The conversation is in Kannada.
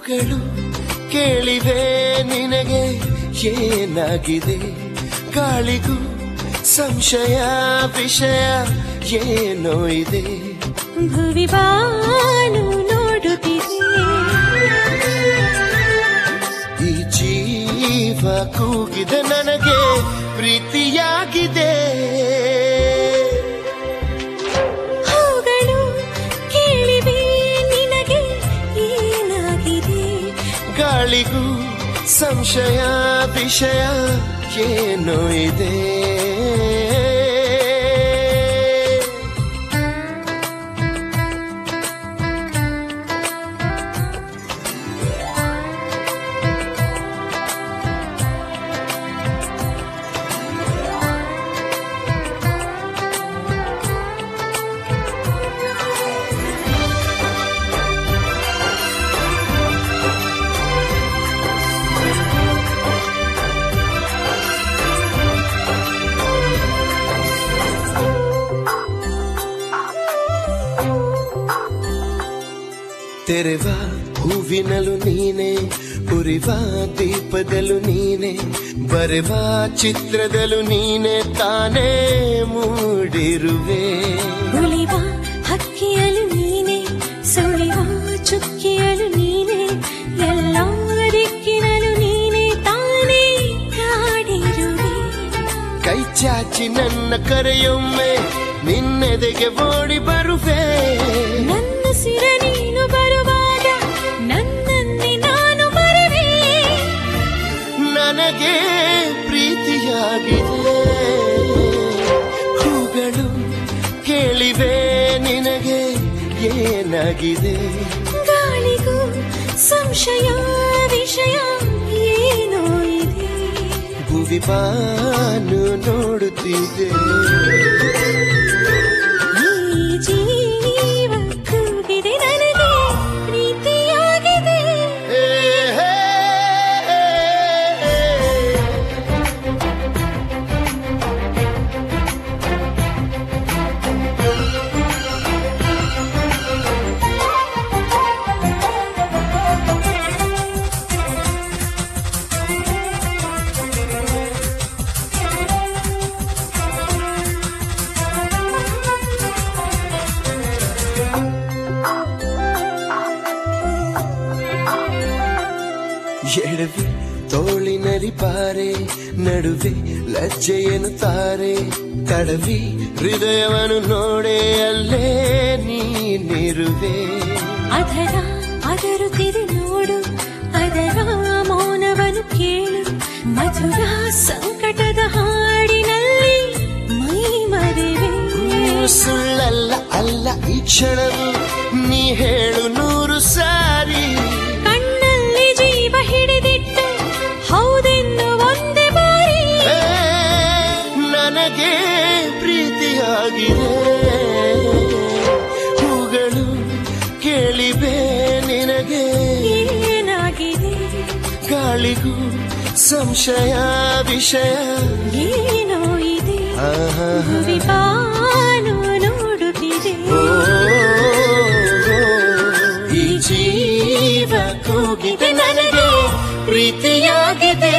ಹೂಗಳು ಕೇಳಿವೆ ನಿನಗೆ ಏನಾಗಿದೆ ಗಾಳಿಗೂ ಸಂಶಯ ವಿಷಯ ಏನೋ ಇದೆ ಭುವಿ ಬಾನು ನೋಡುತ್ತಿದೆ ಈ ಜೀವ ಕೂಗಿದೆ ನನಗೆ ಪ್ರೀತಿಯಾಗಿದೆ ಹೂಗಳು ಕೇಳಿವೆ ನಿನಗೆ ಏನಾಗಿದೆ ಗಾಳಿಗೂ ಸಂಶಯ ವಿಷಯ ಏನೋ ಇದೆ ತೆರೆವ ಹೂವಿನಲು ನೀನೆ ಉರಿವ ದೀಪದಲು ನೀನೆ ಬರೆವ ಚಿತ್ರದಲು ನೀನೆ ತಾನೇ ಮೂಡಿರುವೆ ಉಳಿವ ಹಕ್ಕಿಯಲು ನೀನೆ ಸುಳಿವ ಚುಕ್ಕಿಯಲು ನೀನೆ ಎಲ್ಲ ದಿಕ್ಕಿನಲು ನೀನೆ ತಾನೇ ಕಾಡಿರುವೆ ಕೈ ಚಾಚಿ ನನ್ನ ಕರೆಯೊಮ್ಮೆ ನಿನ್ನೆದೆಗೆ ಓಡಿ ಬರುವೆ ನನ್ನ ಸಿರ ನೀನು ಬರುವಾಗ ನನ್ನನ್ನೇ ನಾನು ಮರೆವೆ ನನಗೆ ಪ್ರೀತಿಯಾಗಿದೆ ಹೂಗಳು ಕೇಳಿವೆ ನಿನಗೆ ಏನಾಗಿದೆ ಗಾಳಿಗೂ ಸಂಶಯ ವಿಷಯ ಏನೋ ಇದೆ ಭುವಿ ಬಾನು ನೋಡುತ್ತಿದೆ ಈ ಜೀವ ಕೂಗಿದೆ ನನಗೆ ಪ್ರೀತಿಯಾಗಿದೆ ಏ, ಹೇ, ಹೇ. ಎಡವಿ ತೋಳಿನರಿಪಾರೆ ನಡುವೆ ಲಜ್ಜೆಯನ್ನು ತಾರೆ ತಡವಿ ಹೃದಯವನ್ನು ನೋಡೆ ಅಲ್ಲೇ ನೀನಿರುವೆ ಅದರ ಅದರುತ್ತಿದೆ ನೋಡು ಅದರ ಮೌನವನ್ನು ಕೇಳು ಮಧುರ ಸಂಕಟದ ಹಾಡಿನಲ್ಲಿ ಮೈ ಮರೆವೆ ಸುಳ್ಳಲ್ಲ ಅಲ್ಲ ಈ ಕ್ಷಣವು ನೀ ಹೇಳು ನೂರು ಸಾರಿ ಕಣ್ಣಲ್ಲಿ ಜೀವ ಹಿಡಿದಿಟ್ಟು ಹೌದೆನ್ನು ಒಂದೇ ಬಾರಿ ಏ, ನನಗೆ ಪ್ರೀತಿಯಾಗಿದೆ ಹೂಗಳು ಕೇಳಿವೆ ನಿನಗೆ ಏನಾಗಿದೆ ಗಾಳಿಗೂ ಸಂಶಯ ವಿಷಯ ಏನೋ ಇದೆ ಆಹಾ. ಭುವಿ ಬಾನು ನೋಡುತ್ತಿದೆ ಓ, ಈ ಜೀವ ಕೂಗಿದೆ ನನಗೆ ಪ್ರೀತಿಯಾಗಿದೆ